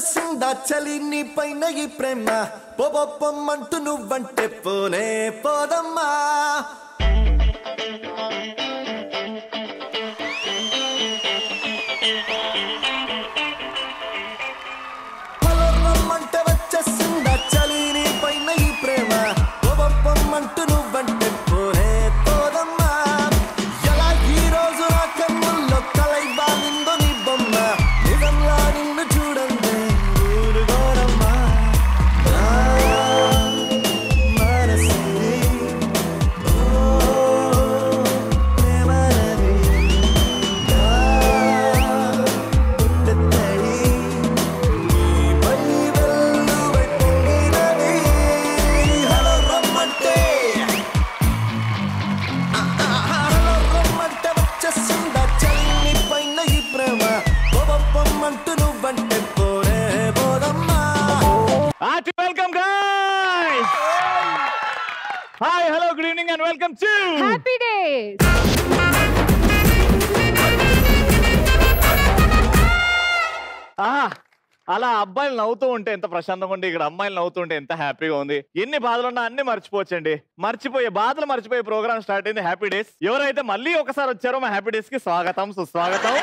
వచ్చేసిందా చలి నీ పైన ఈ ప్రేమ పొమ్మంటూ నువ్వంటే పోనే పోదమ్మా హలో రమ్మంటే వచ్చేసిందా చలి నీ పైన ఈ ప్రేమ పొమ్మంటూ నువ్వంటే పోనే పోదమ్మా ఎలా ఈ రోజు నా కన్నుల్లో కలై బాలిందో నీ బొమ్మ నిజంలా నిన్ను చూడండి ఊరుగోరమ్మా నా మనసిది ఓ ప్రేమనది నా గుండె తడి నీపై వెల్లువై పొంగినది హలో రమ్మంటే హలో రమ్మంటే వచ్చేసిందా చల్లని పైన ఈ ప్రేమ పొమ్మంటూ నువ్వంటే పోరే పోదమ్మా hearty welcome guys hi hello good evening and welcome to Happy Days అలా అబ్బాయిలు నవ్వుతూ ఉంటే ఎంత ప్రశాంతంగా ఉంటే ఇక్కడ అమ్మాయిలు నవ్వుతూ ఉంటే ఎంత హ్యాపీగా ఉంది ఎన్ని బాధలు ఉన్నా అన్ని మర్చిపోవచ్చండి మర్చిపోయే బాధలు మర్చిపోయే ప్రోగ్రామ్ స్టార్ట్ అయింది హ్యాపీ డేస్ ఎవరైతే మళ్ళీ ఒకసారి వచ్చారో మా హ్యాపీ డేస్ కి స్వాగతం సుస్వాగతం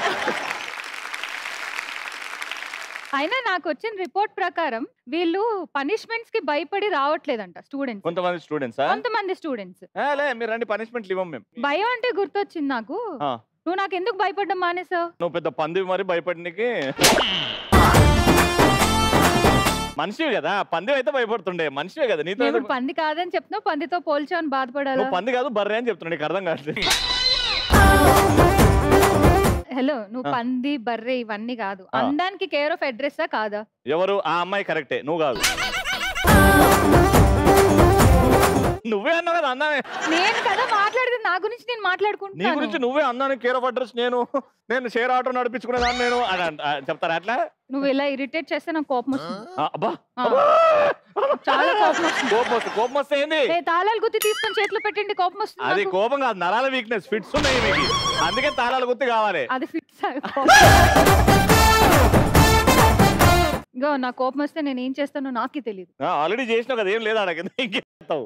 అయినా నాకు వచ్చిన రిపోర్ట్ ప్రకారం వీళ్ళు పనిష్మెంట్స్ కి భయపడి రావట్లేదంట స్టూడెంట్స్ కొంతమంది స్టూడెంట్స్ కొంతమంది స్టూడెంట్స్ లే మీరు రండి పనిష్మెంట్లు ఇవ్వం మేము భయం అంటే గుర్తొచ్చింది నాకు ఆ, నువ్వు నాకు ఎందుకు భయపడ్డం మానేసావు నువ్వు పెద్ద పంది మరి భయపడినకి మనిషివి కదా పంది అయితే భయపడుతుండే మనిషివే కదా నీతో నేను ఇప్పుడు పంది కాదని చెప్తున్నావు పందితో పోల్చావని బాధపడాలా నువ్వు పంది కాదు బర్రె అని చెప్తున్నా నీకు అర్థం కావట్లేదు హలో నువ్వు ఆ. పంది బర్రె ఇవన్నీ కాదు ఆ. అందానికి కేర్ ఆఫ్ అడ్రస్సా కాదా ఎవరు ఆ అమ్మాయి కరెక్టే నువ్వు కాదు నువ్వే అన్నావు కదా అన్నానే నేను కదా మాట్లాడితే నా గురించి నేను నీ గురించి మాట్లాడుకుంటున్నాను నువ్వే అన్నాను కేర్ ఆఫ్ అడ్రస్ నేను నేను షేర్ ఆటో నడిపించుకునేదాన్ని నేను అని అంట- ఆ, చెప్తారా అట్లా నువ్వు ఇలా ఇరిటేట్ చేస్తే నాకు కోపం వస్తుంది ఆ, అబ్బా ఆ. అబ్బా! చాలా కోపం వస్తుంది కోపం వస్తుంది కోపం వస్తే ఏంది ఏ తాళాలు గుత్తి తీసుకొని చేతిలో పెట్టండి కోపం వస్తుంది అది నాకు. కోపం కాదు నరాల వీక్నెస్ ఫిట్స్ ఉన్నాయి మీకు అందుకే తాళాలు గుర్తు కావాలి అది ఫిక్స్ ఇగో నా కోపం వస్తే నేను ఏం చేస్తానో నాకే తెలియదు ఆల్రెడీ చేసినావు కదా ఏం లేదు అడగ ఇంకేం చేస్తావు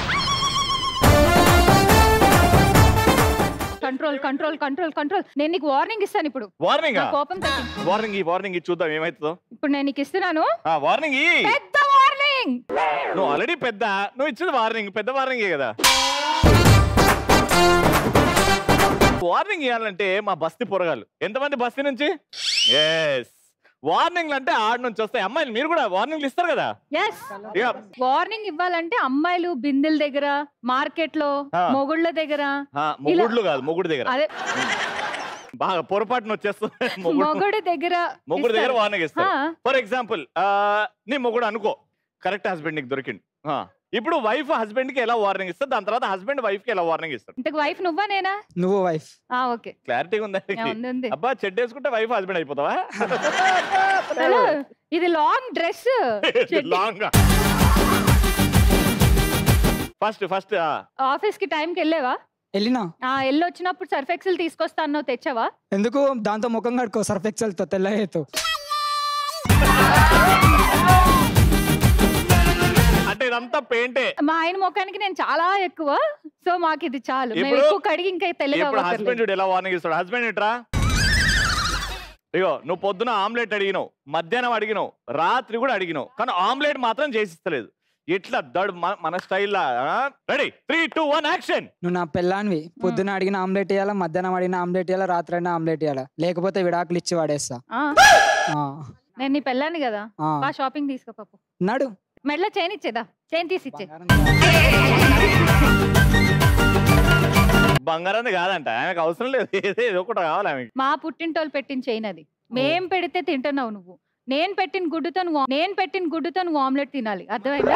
కంట్రోల్ కంట్రోల్ కంట్రోల్ కంట్రోల్ నేను నీకు వార్నింగ్ ఇస్తాను ఇప్పుడు వార్నింగ్ నా కోపం తగ్గింది వార్నింగ్ ఈ వార్నింగ్ ఈ చూద్దాం ఏమైతుందో ఇప్పుడు నేను నీకు ఇస్తున్నాను ఆ వార్నింగ్ ఈ పెద్ద వార్నింగ్ నువ్వు ఆల్రెడీ పెద్ద నువ్వు ఇచ్చింది వార్నింగ్ పెద్ద వార్నింగే కదా వార్నింగ్ ఇవ్వాలంటే మా బస్తీ పొరగాలు ఎంతమంది బస్తీ నుంచి ఎస్ వార్నింగ్లు అంటే ఆడ నుంచి వస్తాయి అమ్మాయిలు మీరు కూడా వార్నింగ్లు ఇస్తారు కదా ఎస్ ఇక వార్నింగ్ ఇవ్వాలంటే అమ్మాయిలు బిందెల దగ్గర మార్కెట్ లో ఆ. మొగుళ్ళ దగ్గర ఆ, మొగుడ్లు కాదు మొగుడు దగ్గర అదే బాగా పొరపాటున వచ్చేస్తుంది మొగుడు మొగుడు దగ్గర మొగుడు దగ్గర ఇస్తారు. వార్నింగ్ ఇస్తారు ఆ, ఫర్ ఎగ్జాంపుల్ నీ మొగుడు అనుకో కరెక్ట్ హస్బెండ్ నీకు దొరికింది ఆ, ఇప్పుడు వైఫ్ హస్బెండ్ కి ఎలా వార్నింగ్ ఇస్తుంది దాని తర్వాత హస్బెండ్ వైఫ్ కి ఎలా వార్నింగ్ ఇస్తాడు ఇంతకు వైఫ్ నువ్వా నేనా నువ్వు వైఫ్ ఆ ఓకే క్లారిటీగా ఉందా ఆ, ఉంది ఉంది అబ్బా చెడ్డ వేసుకుంటే వైఫ్ హస్బెండ్ అయిపోతావా హలో ఇది long dress long first first office కి టైం కి వెళ్ళేవా వెళ్ళినా ఆ ఎల్లు వచ్చినప్పుడు సర్ఫ్ ఎక్సెల్ తీసుకొస్తా అన్నావు తెచ్చావా ఎందుకు దాంతో ముఖం కడుకో సర్ఫ్ ఎక్సెల్తో తెల్లయ్యతో అంటే ఇదంతా పెయింటే మా ఆయన ముఖానికి నేను చాలా ఎక్కువ సో మాకు ఇది చాలు మేము ఇప్పుడు- ఎక్కువ కడిగి ఇంకా తెల్లగా ఇప్పుడు అవ్వక్కర్లేదు. హస్బెండ్ చూడు ఎలా వార్నింగ్ ఇస్తాడు హస్బెండ్ ఇట్రా ఇగో నువ్వు పొద్దున ఆమ్లెట్ అడిగినావు మధ్యాహ్నం అడిగినావు రాత్రి కూడా అడిగినావు కానీ ఆమ్లెట్ మాత్రం చేసిస్తలేదు ఎట్లా దడు మన- మన స్టైల్లా ready three two one action నువ్వు నా పెళ్ళాన్వి పొద్దున అడిగిన ఆమ్లెట్ ఇవ్వాలా మధ్యాహ్నం అడిగిన ఆమ్లెట్ ఇవ్వాలా రాత్రి అయినా ఆమ్లెట్ ఇవ్వాలా లేకపోతే విడాకులు ఇచ్చి వాడేస్తా ఆ, ఆ, నేను నీ పెళ్ళాను కదా ఆ. బా షాపింగ్ తీసుకో పాపు నడు మెడలో చైన్ ఇచ్చేదా చైన్ తీసి ఇచ్చే బంగారం కాదంట ఆమెకు అవసరం లేదు ఏదో ఏదో ఒకటి కావాలి ఆమెకి మా పుట్టింటోళ్ళు పెట్టిన చైన్ అది మేం పెడితే తింటున్నావు నువ్వు నేను పెట్టిన గుడ్డుతో నువ్వు నేను పెట్టిన గుడ్డుతో నువ్వు ఆమ్లెట్ తినాలి అర్థమైందా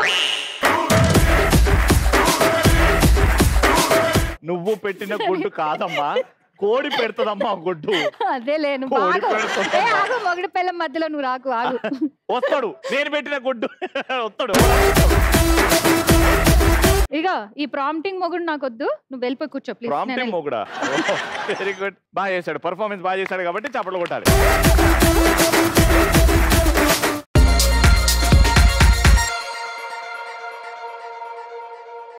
నువ్వు పెట్టిన గుడ్డు కాదమ్మా కోడి పెడుతుందమ్మా గుడ్డు అదే లేను కోడి బాగా పెడుతుందా? ఏ, ఆగు మొగడి పిల్లం మధ్యలో నువ్వు రాకు ఆగు వస్తాడు నేను పెట్టిన గుడ్డు వస్తాడు ఇక ఈ ప్రాంప్టింగ్ మొగుడు నాకు వద్దు నువ్వు వెళ్ళిపోయి కూర్చో ప్లీజ్ ప్రాంప్టింగ్ మొగుడా వెరీ గుడ్ బాగా చేశాడు పర్ఫార్మెన్స్ బాగా చేశాడు కాబట్టి చప్పట్లు కొట్టాలి